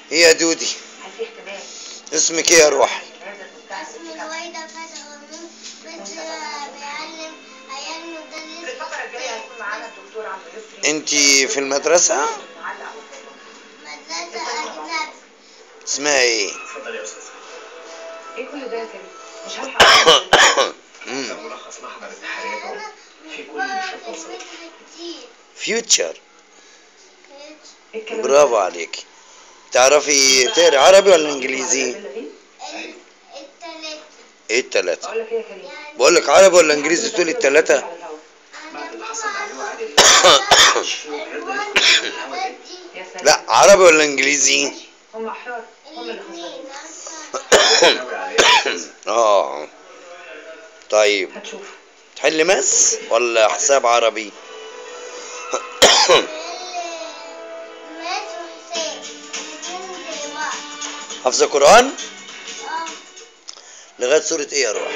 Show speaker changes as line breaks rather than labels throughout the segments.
ايه يا دودي
هل في احتمال
اسمك ايه يا روحي
الجهاز المتحد
اسمي رويدة فتح ونور بس بيعلم عيال
في
مدرس
الفترة الجاية هيكون معانا الدكتور عبد اليسري
انتي في المدرسة
معلق
مدرسة أجنبي
اسمها ايه
اتفضل يا استاذ
ايه كل ده يا كريم؟ مش هلحق
مم.
ده ملخص محضر التحريات اهو في كل الشرطه وصلت
كتير
فيوتشر
إيه الكلام
برافو
ده؟
عليك تعرفي تقري عربي ولا انجليزي
التلاتة
ايه التلاتة
بقول لك ايه يا كريم؟
يعني
بقول لك عربي ولا انجليزي تقولي التلاتة
بعد اللي حصل مع اللواء عادل مش فيهم يقدر يدخل الهوا تاني
يا سلام
لا عربي ولا انجليزي
هم احرار هم اللي
الاثنين
خسرانين
ناوي على ايه يا أستاذ؟
اه طيب
هتشوف
تحل ماس ولا حساب عربي
ماس وحساب الاثنين زي بعض
حافظة قرآن
اه
لغاية سورة ايه يا روح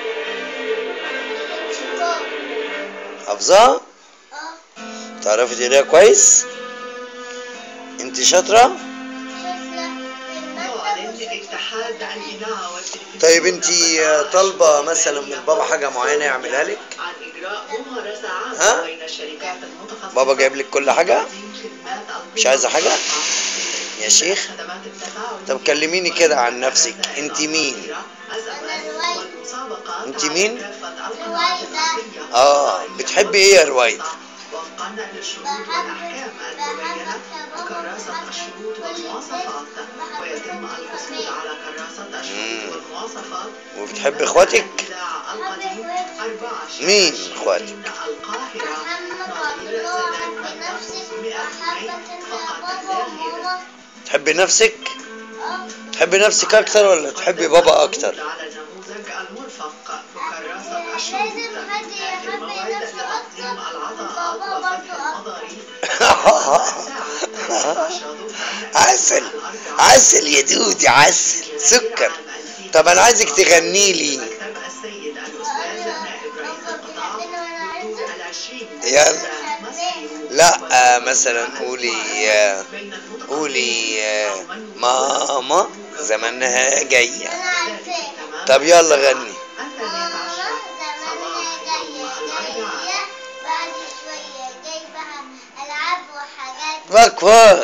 الانشقاق
حافظة
اه
تعرفي تقريها كويس انت شاطرة
شفنا
تعلن اتحاد الإذاعة والتلفزيون
طيب انت طالبة مثلا من بابا حاجة معينة يعملها لك
عن إجراء ممارسة
ها؟
عامة بين الشركات المتخصصة
بابا جايب لك كل حاجة
تقديم خدمات القوة
مش عايزة حاجة؟
والطاقة.
يا شيخ
خدمات التفاعل
طب كلميني كده عن نفسك انت مين
SMS والمسابقات
انت
على
مين؟
كافة القنوات الرسمية
اه بتحبي ايه يا رويدة
وفقا للشروط والأحكام المبينة وكراسة الشروط والمواصفات ويتم الحصول على كراسة
مم.
الشروط والمواصفات
وبتحبي اخواتك
الإذاعة القديم 24
مين اخواتك؟
القاهرة
محمد وعبد الله وحب نفسك محبة
فقط
بابا
لا غير
وماما
تحبي نفسك
اه
تحبي نفسك اكتر ولا تحبي بابا اكتر
على النموذج المرفق بكراسة الشروط
لازم حد يحب
الموعد
نفسه
لتقديم
أكتر
العطاءات
بابا
وفتح
برضه
المظاريف
عسل عسل يا دودي عسل سكر طب انا عايزك تغني لي
مكتب السيد الأستاذ نائب رئيس القطاع دكتور العشرين
يلا.
مسيو
لا آه مثلا قولي آه قولي آه ماما زمانها جاية
أنا عارفاه
طب يلا غني
ماما زمانها جاية جاية بعد شوية جايبها ألعاب وحاجات
فك فك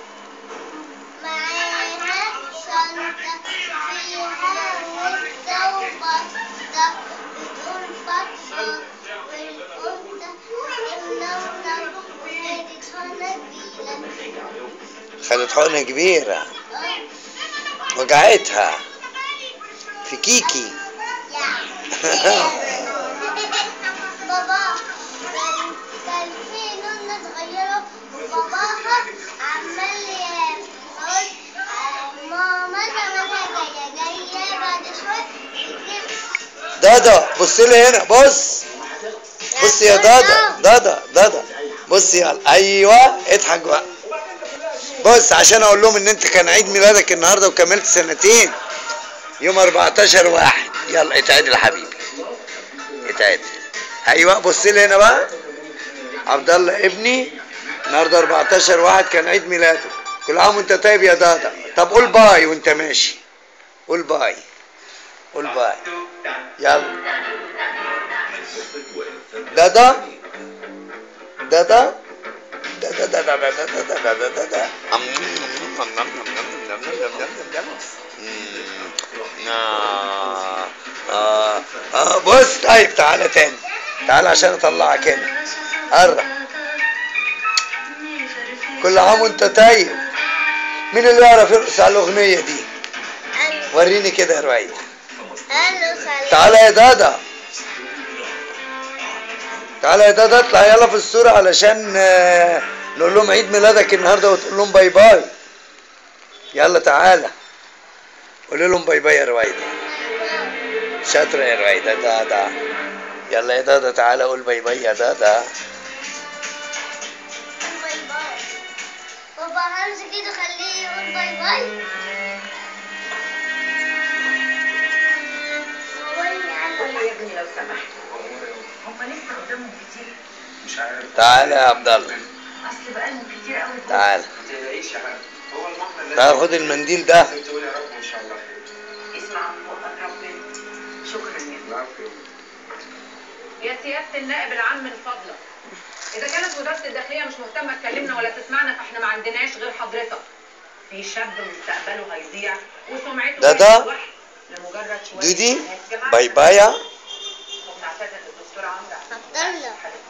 معاها شنطة فيها وردة وبطة بتقول بطة والقطة منونة وخدت حنة كبيرة
خدت حقنة كبيرة
اه
وجعتها في كيكي
بابا كان كان في نونة صغيرة وباباها عمال يقول آه، ماما زمانها جاية جاية بعد شوية تجيب
دادا بص لي هنا بص بص يا دادا دادا دادا بص يلا ايوه اضحك بقى بص عشان اقول لهم ان انت كان عيد ميلادك النهارده وكملت سنتين يوم 14 واحد يلا اتعدل يا حبيبي اتعدل ايوه بص لي هنا بقى عبد الله ابني النهارده 14 واحد كان عيد ميلاده كل عام وانت طيب يا دادا طب قول باي وانت ماشي قول باي قول باي يلا دادا دادا دادا دادا دادا دادا دادا دادا أم. مم. آه. آه. آه. بص طيب تعالى تاني تعالى عشان اطلعك هنا قرب كل عام وانت طيب مين اللي يعرف يرقص على الاغنيه دي وريني كده يا رويد
هلو سلام
تعالى يا دادا تعالى يا دادا اطلع يلا في الصورة علشان آه، نقول لهم عيد ميلادك النهارده وتقول لهم باي باي يلا تعالى قول لهم باي باي يا رويدة شاطرة يا رويدة دادا يلا يا دادا تعالى قول باي باي يا دادا
باي باي بابا همسك كده خليه يقول باي باي
قول لي يا ابني لو سمحت هم لسه قدامهم كتير
مش عارف
تعالى يا عبد الله
اصل بقالهم كتير قوي
تعالى
ما تقلقيش يا حبيبي هو المعنى اللي
تعال خد المنديل ده
لازم تقول يا رب ان شاء الله خير
اسمع من بقك ربنا شكرا يا
العفو
يا سيادة النائب العام من فضلك إذا كانت وزارة الداخلية مش مهتمة تكلمنا ولا تسمعنا فإحنا ما عندناش غير حضرتك. في شاب مستقبله هيضيع وسمعته
ده
بقت
ده؟
لوحده لمجرد شوية
دودي
بنات. جماعة
باي باي
وبنعتذر للدكتور عمرو
عبد الله